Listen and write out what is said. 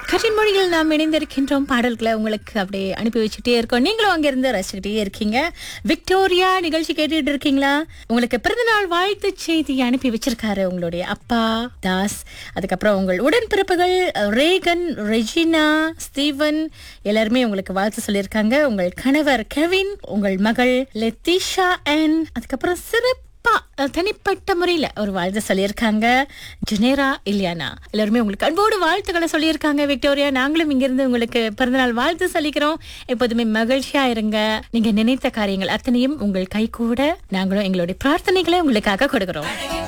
கற்றின் மொழியில் நாம் இணைந்திருக்கின்றோம் பாடல்களை உங்களுக்கு அப்படியே அனுப்பி வச்சுட்டே இருக்கோம் நீங்களும் அங்கிருந்து ரசிச்சுக்கிட்டே இருக்கீங்க விக்டோரியா நிகழ்ச்சி கேட்டுட்டு இருக்கீங்களா உங்களுக்கு பிறந்தநாள் வாழ்த்து செய்தி அனுப்பி வச்சிருக்காரு உங்களுடைய அப்பா தாஸ் அதுக்கப்புறம் உங்கள் உடன்பிறப்புகள் ரேகன் ரெஜினா ஸ்டீவன் எல்லாருமே உங்களுக்கு வாழ்த்து சொல்லியிருக்காங்க உங்கள் கணவர் கெவின் உங்கள் மகள் லெத்திஷா அண்ட் அதுக்கப்புறம் சிறப்பு அப்பா தனிப்பட்ட முறையில் ஒரு வாழ்த்து சொல்லியிருக்காங்க ஜுனேரா இல்லையானா எல்லாருமே உங்களுக்கு அன்போடு வாழ்த்துக்களை சொல்லியிருக்காங்க விக்டோரியா நாங்களும் இங்கிருந்து உங்களுக்கு பிறந்தநாள் வாழ்த்து சொல்லிக்கிறோம் எப்போதுமே மகிழ்ச்சியா இருங்க நீங்க நினைத்த காரியங்கள் அத்தனையும் உங்கள் கை கூட நாங்களும் எங்களுடைய பிரார்த்தனைகளை உங்களுக்காக கொடுக்கிறோம்